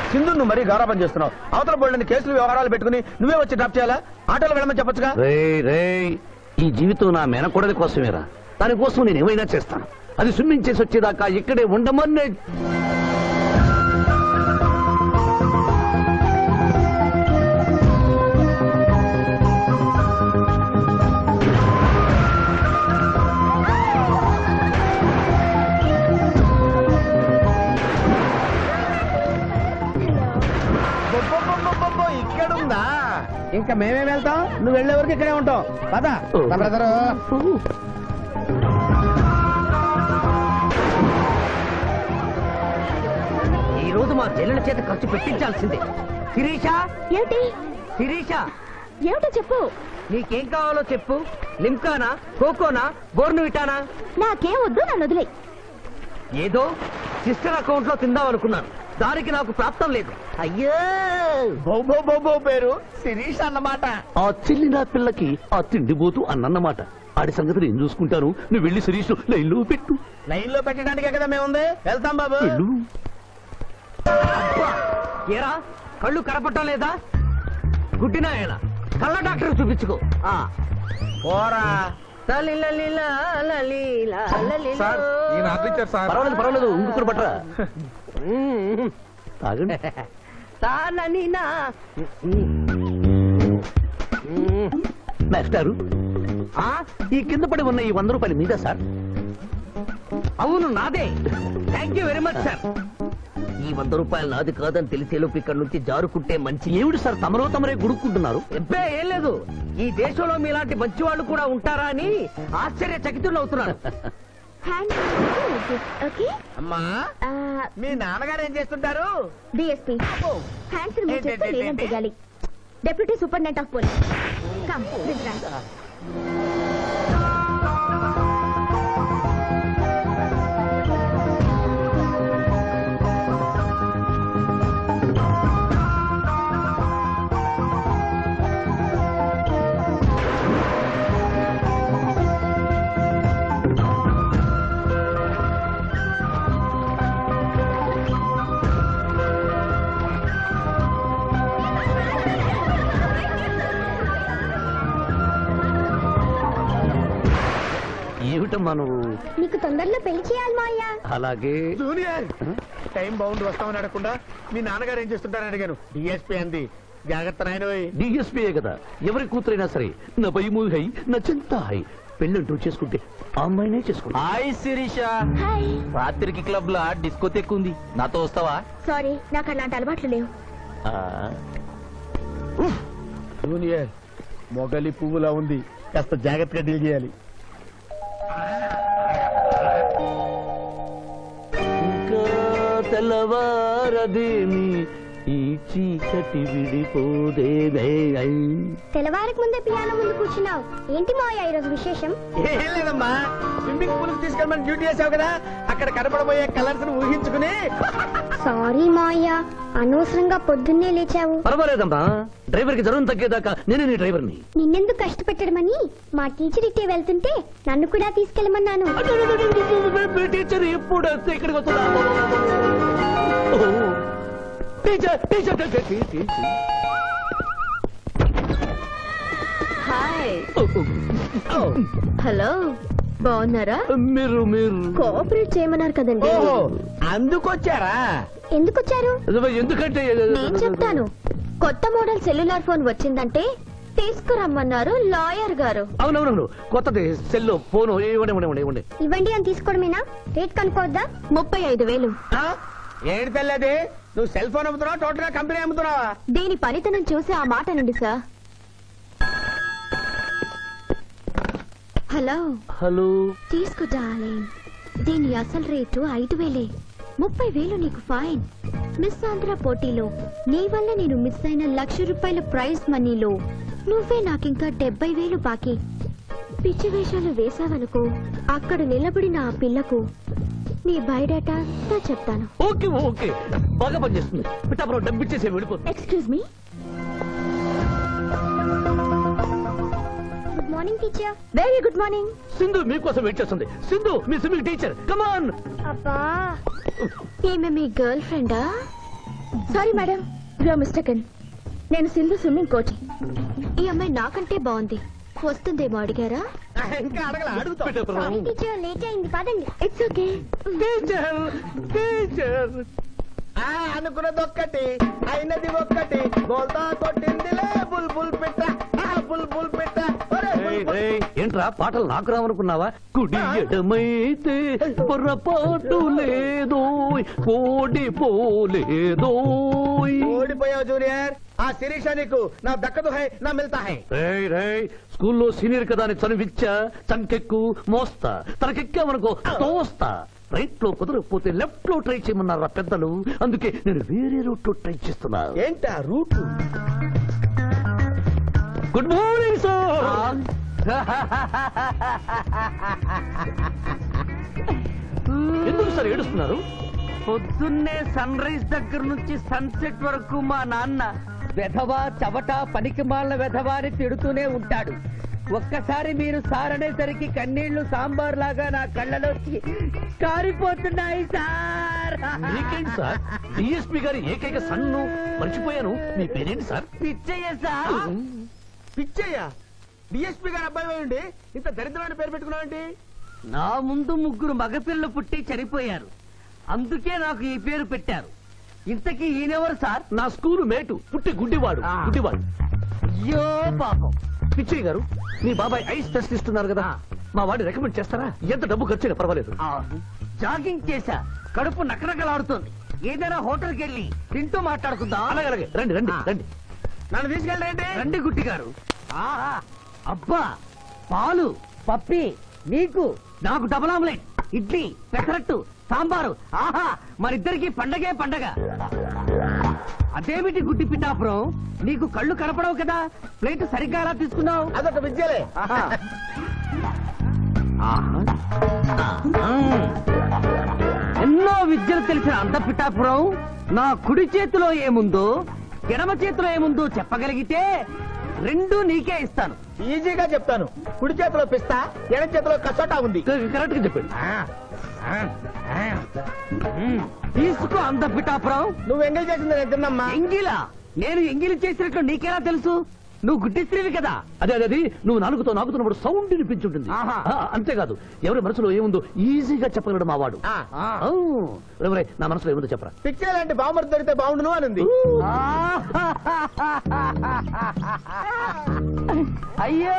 సింధు నువ్వు మరీ గారాబం చేస్తున్నావు అవతల బోల్డని కేసులు వ్యవహారాలు పెట్టుకుని నువ్వే వచ్చి డ్రాప్ చేయాలా ఆటోలో వెళ్ళమని చెప్పొచ్చుగా రే రే ఈ జీవితం నా మేనకోడలి కోసమేరా దానికోసం నేను ఏమైనా చేస్తాను అది స్విమ్మింగ్ చేసి వచ్చేదాకా ఇక్కడే ఉండమని బొబ్బొబ్బొబ్బొబ్బొ, ఇక్కడ ఉందా ఇంకా మేమే వెళ్తాం నువ్వు వెళ్ళే వరకు ఇక్కడే ఉంటాం పద బ్రదరు ఈ రోజు మా చెల్లెల చేత ఖర్చు పెట్టించాల్సిందే శిరీష ఏమిటి శిరీష ఏమిటో చెప్పు నీకేం కావాలో చెప్పు లింకానా కోకోనా బోర్నువిటానా నాకేం వద్దు నన్ను వదిలే ఏదో సిస్టర్ అకౌంట్ లో తిందాం అనుకున్నాను దానికి నాకు ప్రాప్తం లేదు అయ్యో బొబ్బో బొబ్బో పేరు శిరీష్ అన్నమాట ఆ చెల్లి నా పిల్లకి ఆ తిండిపోతూ అన్నమాట ఆడి సంగతి నేను చూసుకుంటాను నువ్వు వెళ్ళి శిరీష్ లైన్లో పెట్టు లైన్ లో పెట్టడానికే కదా మేముంది వెళ్తాం బాబు వెళ్ళు అబ్బా, ఏరా కళ్ళు కనపడటం లేదా గుడ్డినాయన కళ్ళ డాక్టర్ చూపించుకో ఆ. పోరా లలిలలిలా, లలిలా, లలిలో. సార్ ఈయన ఆర్డర్ సార్ పర్వాలేదు పర్వాలేదు ఇంకొకటి పట్టరా మ్మ్. తాగండి తాననినా. మ్మ్. మాస్టారు ఆ, ఈ కింద పడి ఉన్న ఈ వంద రూపాయలు మీద సార్ అవును నాదే thank you very much sir ఈ వంద రూపాయలు నాది కాదని తెలిసేలోపు ఇక్కడ నుంచి జారుకుంటే మంచి ఏమిటి సార్ తమరో తమరే గుడుక్కుంటున్నారు ఎబ్బే ఏం లేదు ఈ దేశంలో మీలాంటి మంచి వాళ్ళు కూడా ఉంటారా అని ఆశ్చర్య చకితులు అవుతున్నారు హ్యాండ్ ఓకే అమ్మా మీ నాన్నగారు ఏం చేస్తుంటారు డిఎస్పీ హ్యాండ్స్ రిమూవ్ చేస్తే లేదని తెగాలి deputy superintendent of police come ఏమిటమ్మా నువ్వు నీకు తొందరలో పెళ్లి చేయాలి మాయ్య అలాగే జూనియర్ టైం బౌండ్ వస్తామని అడగకుండా మీ నాన్నగారు ఏం చేస్తుంటారని అడిగాను డిఎస్పీ అంది జాగ్రత్త నాయనోయ్ డిఎస్పీఏ కదా ఎవరి కూతురైనా సరే నా భయము హై నా చింత హై పెళ్ళంటూ చేసుకుంటే ఆ అమ్మాయినే చేసుకుంటా హాయ్ శిరీష హాయ్ రాత్రికి క్లబ్ లా డిస్కో ఉంది నాతో వస్తావా సారీ నాకు అలాంటి అలవాట్లు లేవు జూనియర్ మొగలి పువ్వులా ఉంది కాస్త జాగ్రత్తగా డీల్ చేయాలి ఇంకా తెల్లవారదేమి ఈ చీకటి విడిపోదేవే ఐ. తెల్లవారికి ముందే పియానో ముందు కూర్చున్నావు ఏంటి మావయ్య ఈరోజు విశేషం ఏం లేదమ్మా స్విమ్మింగ్ పూల్ తీసుకెళ్ళమని డ్యూటీ చేసావు కదా అక్కడ కనపడబోయే కలర్స్ ని ఊహించుకుని సారీ మావయ్య అనవసరంగా పొద్దున్నే లేచావు పర్వాలేదమ్మా డ్రైవర్ కి జ్వరం తగ్గేదాకా నేనే నీ డ్రైవర్ని నిన్నెందుకు కష్టపెట్టడమని మా టీచర్ ఇట్టే వెళ్తుంటే నన్ను కూడా తీసుకెళ్ళమన్నాను మీ టీచర్ ఎప్పుడు వస్తే ఇక్కడికి వస్తుందా ఓ, teacher teacher teacher, teacher. Hi ఓ, హలో బాగున్నారా మీరు మీరు కోఆపరేట్ చేయమన్నారు కదండి ఓహో అందుకొచ్చారా ఎందుకు వచ్చారు ఎందుకంటే నేను చెప్తాను కొత్త మోడల్ సెల్యులార్ ఫోన్ వచ్చిందంటే తీసుకురమ్మన్నారు లాయర్ గారు అవునవునవును కొత్తది సెల్ ఫోన్ ఇవ్వండి ఇవ్వండి ఇవ్వండి ఇవ్వండి ఇవ్వండి అని తీసుకోవడమేనా రేట్ కనుక్కోవద్దా ముప్పై ఐదు వేలు ఆ? ఏడు తెల్లది నువ్వు సెల్ ఫోన్ అమ్ముతున్నావా టోటల్ గా కంపెనీ అమ్ముతున్నావా దీని పనితనం చూసి ఆ మాట నుండి సార్ హలో హలో తీసుకో డార్లింగ్ దీని అసలు రేటు ఐదు వేలే ముప్పై వేలు నీకు ఫైన్ మిస్ ఆంధ్ర పోటీలో నీ వల్ల నేను మిస్ అయిన లక్ష రూపాయల ప్రైజ్ మనీలో నువ్వే నాకింకా డెబ్బై వేలు బాకీ పిచ్చి వేషాలు వేసావనుకో అక్కడ నిలబడిన ఆ పిల్లకు నీ బయోడేటా అంతా చెప్తాను ఓకే ఓకే బాగా పనిచేస్తుంది పిఠాపురం డబ్బిచ్చేసి వెళ్ళిపో excuse me good morning teacher very good morning Sindhu మీకోసం వెయిట్ చేస్తుంది సింధు మీ స్విమ్మింగ్ టీచర్ కమాన్ అబ్బా ఈమె మీ గర్ల్ ఫ్రెండా sorry madam you are mistaken నేను సింధు స్విమ్మింగ్ కోచ్ ఈ అమ్మాయి నాకంటే బాగుంది వస్తుందేమో అడిగారా ఇంకా అడగల అడుగుతాం టీచర్ లేట్ అయింది పదండి ఇట్స్ ఓకే టీచర్ టీచర్ ఆ, అనుకున్నది ఒక్కటి అయినది ఒక్కటి బోల్తా కొట్టిందిలే బుల్ బుల్ పెట్ట ఆ, బుల్ బుల్ పెట్ట ఒరే, బుల్ బుల్. ఏంట్రా పాటలు నాకు రావనుకున్నావా కుడి ఎడమైతే పొరపాటు లేదో కోడి పోలేదో ఓడిపోయావు జూనియర్ ఆ శిరీష నీకు నా దక్కదు హై నా మిల్తా హై రేయ్ రేయ్ స్కూల్లో సీనియర్ కదా అని చనువిచ్చా చంకెక్కు మోస్తా తనకెక్కామనుకో తోస్తా రైట్ లో కుదరకపోతే లెఫ్ట్ లో ట్రై చేయమన్నారా పెద్దలు అందుకే నేను వేరే రూట్ లో ట్రై చేస్తున్నా ఏంటా రూట్ గుడ్ మార్నింగ్ సార్ ఎందుకు సార్ ఏడుస్తున్నారు పొద్దున్నే సన్ రైజ్ దగ్గర నుంచి సన్సెట్ వరకు మా నాన్న వెధవా చవట పనికి మాల వెధవా అని తిడుతూనే ఉంటాడు ఒక్కసారి మీరు సార్ అనేసరికి కన్నీళ్లు సాంబార్ లాగా నా కళ్ళలోకి కారిపోతున్నాయి సార్ మీకేంటి సార్ డిఎస్పీ గారి ఏకైక సన్ను మర్చిపోయాను మీ పేరేంటి sir Picchayya sir Picchayya DSP గారు అబ్బాయి ఉండి ఇంత దరిద్రమైన పేరు పెట్టుకున్నావేంటి నా ముందు ముగ్గురు మగపిల్లలు పుట్టి చనిపోయారు అందుకే నాకు ఈ పేరు పెట్టారు ఇంతకీ ఈయనెవరు సార్ నా స్కూలు మేటు పుట్టి గుడ్డివాడు ఆ. గుడ్డివాడు అయ్యో పాపం పిచ్చయ్య గారు మీ బాబాయ్ ఐస్ టెస్ట్ ఇస్తున్నారు కదా మా వాడిని రికమెండ్ చేస్తారా ఎంత డబ్బు ఖర్చు అయినా పర్వాలేదు ఆ, జాగింగ్ చేశా కడుపు నకనకలాడుతోంది ఏదైనా హోటల్కి వెళ్ళి తింటూ మాట్లాడుకుందాం అలాగే అలాగే రండి రండి ఆ. రండి నన్ను తీసుకెళ్ళండి రండి గుట్టి గారు ఆహా, అబ్బా పాలు పప్పి నీకు నాకు డబుల్ ఆమ్లెట్ ఇడ్లీ పెసరట్టు సాంబారు ఆహా మరిద్దరికి పండగే పండగ అదేమిటి గుడ్డి పిఠాపురం నీకు కళ్ళు కనపడవు కదా ప్లేట్ సరిగ్గా ఎలా తీసుకున్నావు అదొక విద్యలే ఆహా. ఎన్నో విద్యలు తెలిసిన అంత పిఠాపురం నా కుడి చేతిలో ఏముందో ఎడమ చేతిలో ఏముందో చెప్పగలిగితే రెండు నీకే ఇస్తాను ఈజీగా చెప్తాను కుడి చేతిలో పిస్తా ఎడ చేతిలో కసోటా ఉంది కరెక్ట్ గా చెప్పండి మ్మ్. తీసుకో అంత పిఠాపురం నువ్వు ఎంగేజ్ చేసింది నేను తిన్నమ్మా ఎంగిలా నేను ఎంగిలి చేసినట్లు నీకెలా తెలుసు నువ్వు గుడ్డిస్త్రీవి కదా అదే అదే అది నువ్వు నాలుగుతో నాకుతున్నప్పుడు సౌండ్ వినిపించుంటుంది ఆహా. ఆ, అంతేకాదు ఎవరి మనసులో ఏముందో ఈజీగా చెప్పగలడు మా వాడు ఆ, ఆ. ఔ, రే, రే, నా మనసులో ఏముందో చెప్పరా పిచ్చే లాంటి బాంబర్ దొరికితే బాగుండును అని ఉంది అయ్యో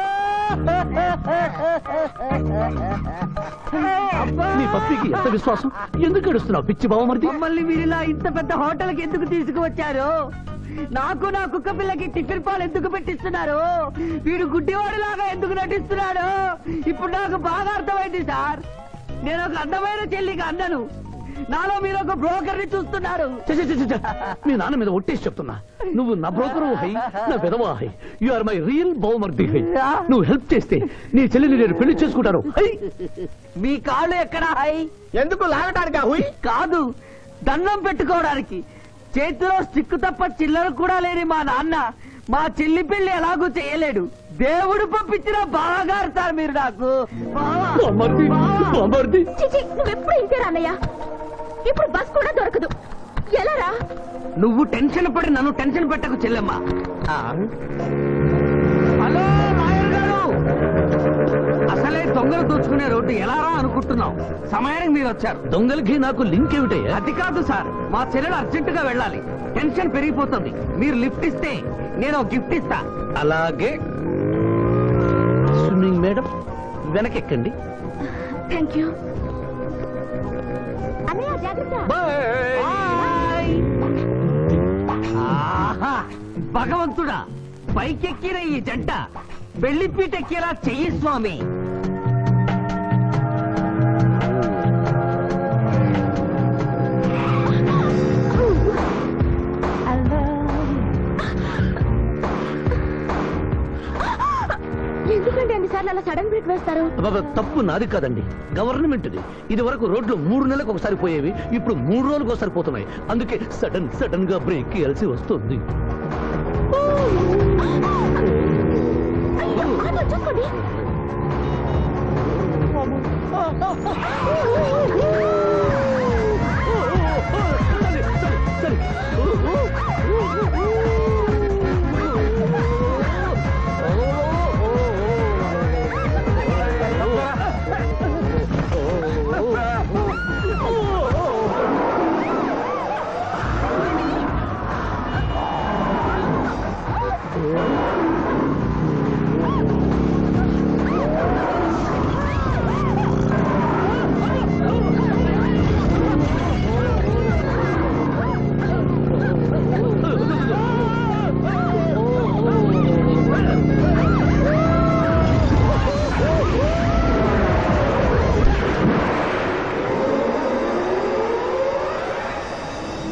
అబ్బా. నీ పప్పికి ఎంత విశ్వాసం ఎందుకు ఏడుస్తున్నావు పిచ్చి బావమరిది మమ్మల్ని వీరిలా ఇంత పెద్ద హోటల్కి ఎందుకు తీసుకువచ్చారు నాకు నా కుక్క పిల్లకి టిఫిన్ పాలు ఎందుకు పెట్టిస్తున్నారు వీడు గుడ్డివాడిలాగా ఎందుకు నటిస్తున్నాడు ఇప్పుడు నాకు బాగా అర్థమైంది సార్ నేను ఒక అందమైన చెల్లికి అందను నాలో మీరు ఒక బ్రోకర్ ని చూస్తున్నారు ఛ, ఛ, ఛ, ఛ, ఛ. మీ నాన్న మీద ఒట్టేసి చెప్తున్నా నువ్వు నా బ్రోకరు హై నా విధవా hi you are my real బహుమర్ది హై నువ్వు హెల్ప్ చేస్తే నీ చెల్లిని నేను పెళ్లి చేసుకుంటాను హై మీ కాళ్ళు ఎక్కడా హై ఎందుకు లాగటానికి హుయ్ కాదు దండం పెట్టుకోవడానికి చేతిలో స్టిక్ తప్ప చిల్లర కూడా లేని మా నాన్న మా చెల్లి పెళ్లి ఎలాగూ చేయలేడు దేవుడు పంపించిన బాగా సార్ మీరు నాకు బావా. బావమరిది బావమరిది చిచి నువ్వెప్పుడు ఇంతే అన్నయ్య ఇప్పుడు బస్ కూడా దొరకదు ఎలా రా నువ్వు టెన్షన్ పడి నన్ను టెన్షన్ పెట్టకు చెల్లెమ్మ హలో లాయర్ గారు అసలే దొంగలు దోచుకునే రోడ్డు ఎలా రా అనుకుంటున్నావు సమయానికి మీరు వచ్చారు దొంగలకి నాకు లింక్ ఏమిటయ్యా అది కాదు సార్ మా చెల్లెలు అర్జెంట్ గా వెళ్ళాలి టెన్షన్ పెరిగిపోతుంది మీరు లిఫ్ట్ ఇస్తే నేను ఒక గిఫ్ట్ ఇస్తా అలాగే స్విమ్మింగ్ మేడం వెనకెక్కండి థ్యాంక్ యూ అన్నయ్య జాగ్రత్త బాయ్. ఆహా, భగవంతుడా పైకెక్కిన ఈ జంట వెళ్లిపీటెక్కేలా చెయ్యి స్వామి ఎందుకంటే అన్నిసార్లు అలా సడన్ బ్రేక్ వేస్తారు అబ్బబ్బ, తప్పు నాది కాదండి గవర్నమెంట్ది ఇది వరకు రోడ్లు మూడు నెలలకు ఒకసారి పోయేవి ఇప్పుడు మూడు రోజులకు ఒకసారి పోతున్నాయి అందుకే సడన్ సడన్ గా బ్రేక్ ఇవ్వాల్సి వస్తుంది ఆ!